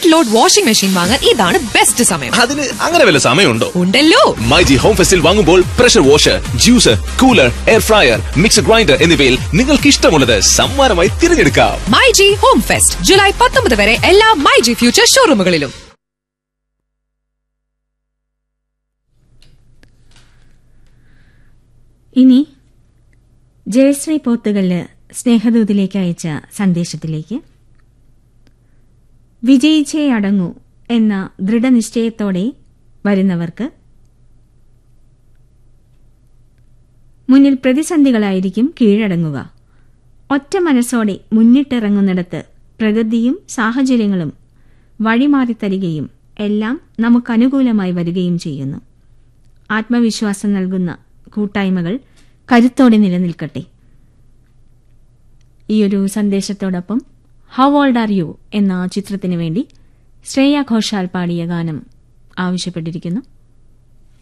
front load washing machine വാങ്ങാൻ ഇതാണ് best സമയം അതിന് അങ്ങനെ വല്ല സമയമുണ്ടോ ഉണ്ടല്ലോ മൈജി ഹോം ഫെസ്റ്റിൽ വാങ്ങുമ്പോൾ pressure washer juicer cooler air fryer mixer grinder എന്നിവയിൽ നിങ്ങൾക്ക് ഇഷ്ടമുള്ളത് സമ്മാനമായി തിരഞ്ഞെടുക്കാം myG home fest July പത്തൊമ്പത് വരെ എല്ലാ മൈ ജി ഫ്യൂച്ചർ ഷോറൂമുകളിലും ഇനി ജയശ്രീ പോത്തുകല്ല് സ്നേഹദൂതിലേക്ക് അയച്ച സന്ദേശത്തിലേക്ക് വിജയിച്ചേ അടങ്ങൂ എന്ന ദൃഢനിശ്ചയത്തോടെ വരുന്നവർക്ക് മുന്നിൽ പ്രതിസന്ധികളായിരിക്കും കീഴടങ്ങുക ഒറ്റ മനസ്സോടെ മുന്നിട്ടിറങ്ങുന്നിടത്ത് പ്രകൃതിയും സാഹചര്യങ്ങളും വഴിമാറിത്തരികയും എല്ലാം നമുക്കനുകൂലമായി വരികയും ചെയ്യുന്നു ആത്മവിശ്വാസം നൽകുന്ന കൂട്ടായ്മകൾ കരുത്തോടെ നിലനിൽക്കട്ടെ ഈയൊരു സന്ദേശത്തോടൊപ്പം ഹൗ ഓൾഡ് ആർ യു എന്ന ചിത്രത്തിനു വേണ്ടി ശ്രേയ ഘോഷാൽ പാടിയ ഗാനം ആവശ്യപ്പെട്ടിരിക്കുന്നു